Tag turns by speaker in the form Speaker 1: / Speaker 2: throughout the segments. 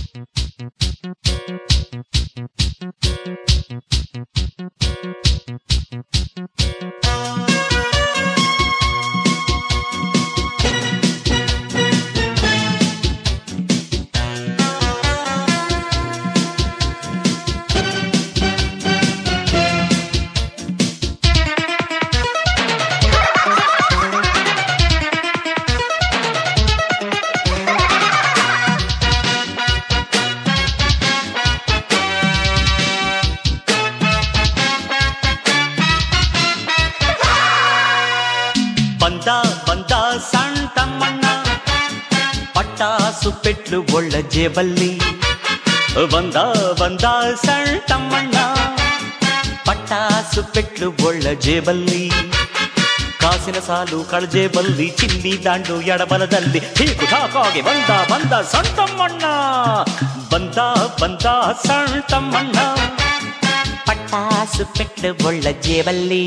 Speaker 1: ಬಂದ ಬಂದ ಸಣ್ಣ ತಮ್ಮಣ್ಣ ಪಟ್ಟಾಸು ಪೆಟ್ಲು ಒಳ್ಳ ಜೇಬಲ್ಲಿ ಬಂದ ಬಂದ ಸಣ್ಣ ತಮ್ಮಣ್ಣ ಪಟ್ಟಾಸು ಪೆಟ್ಲು ಒಳ್ಳ ಜೇಬಲ್ಲಿ ಕಾಸಿನ ಸಾಲು ಕಳಜೇಬಲ್ಲಿ ಚಿಲ್ಲಿ ದಾಂಡು ಎಡಬಲದಲ್ಲಿ ಹೀಗೂ ಠಾಕಾಗಿ ಬಂದ ಬಂದ ಸಣ್ಣ ತಮ್ಮಣ್ಣ ಬಂದ ಬಂದ ಸಣ್ಣ ತಮ್ಮಣ್ಣ ಪಟ್ಟಾಸು ಪೆಟ್ಲು ಒಳ್ಳ ಜೇಬಲ್ಲಿ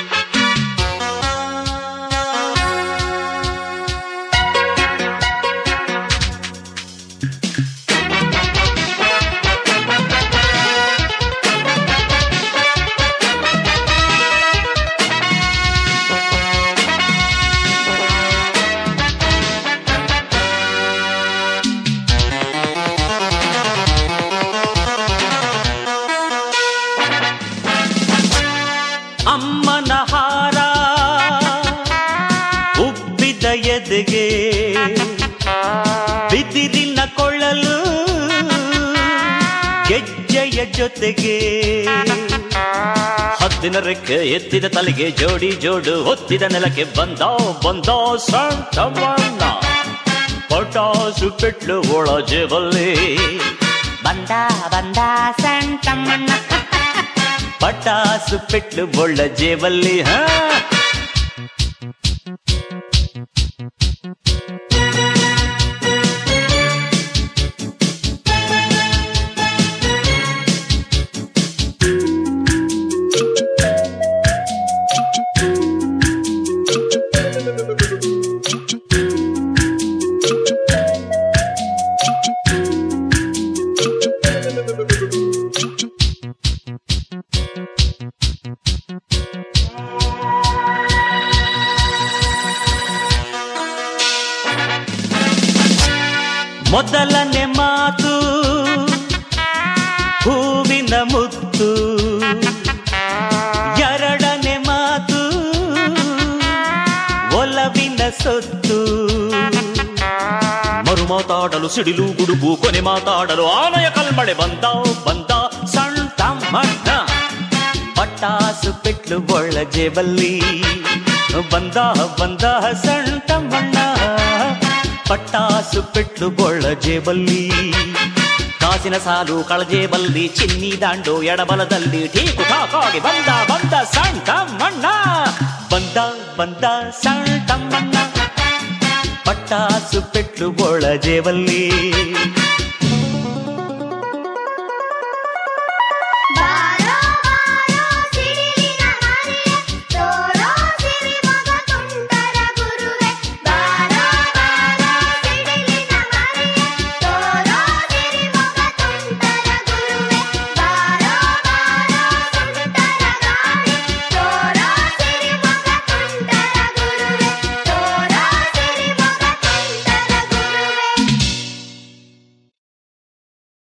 Speaker 1: ಅಮ್ಮನ ಹಾರ ಉಬ್ಬಿದ ಎದೆಗೆ ಬಿದಿರಿನ ಕೊಳ್ಳಲು ಗೆಜ್ಜೆಯ ಜೊತೆಗೆ ಹದ್ದಿನ ರೆಕ್ಕೆ ಎತ್ತಿದ ತಲೆಗೆ ಜೋಡಿ ಜೋಡು ಒತ್ತಿದ ನೆಲಕ್ಕೆ ಬಂದ ಬಂದ ಸಂತಮಣ್ಣ ಪಟಾಸು ಪೆಟ್ಲು ಒಳ ಜೇಬಲ್ಲಿ ಬಂದ ಬಂದ ಸಂತಮಣ್ಣ ಪಟಾಸು ಪೆಟ್ಲು ಒಳ್ಳ ಜೇಬಲ್ಲಿ ಹಾ ಮೊದಲನೇ ಮಾತು ಹೂವಿನ ಮುತ್ತು ಎರಡನೇ ಮಾತು ಒಲವಿನ ಸೊತ್ತು ಮರು ಮಾತಾಡಲು ಸಿಡಿಲು ಗುಡುಗು ಕೊನೆ ಮಾತಾಡಲು ಆನೆಯ ಕಲ್ಮಳೆ ಬಂದ ಬಂದ ಸಣ್ಣ ತಮ್ಮಣ್ಣ ಪಟಾಸು ಪೆಟ್ಲು ಒಳ್ಳ ಜೇಬಲ್ಲಿ ಬಂದ ಬಂದ ಸಣ್ಣ ತಮ್ಮಣ್ಣ ಪಟಾಸು ಪೆಟ್ಲು ಒಳ್ಳ ಜೇಬಲ್ಲಿ ಕಾಸಿನ ಸಾಲು ಕಳಜೇಬಲ್ಲಿ ಚಿನ್ನಿ ದಾಂಡು ಎಡಬಲದಲ್ಲಿ ಠೀಕು ಠಾಕಾಗಿ ಬಂದ ಬಂದ ಸಣ್ಣ ತಮ್ಮಣ್ಣ ಬಂದ ಬಂದ ಸಣ್ಣ ತಮ್ಮಣ್ಣ ಪಟಾಸು ಪೆಟ್ಲು ಒಳ ಜೇಬಲ್ಲಿ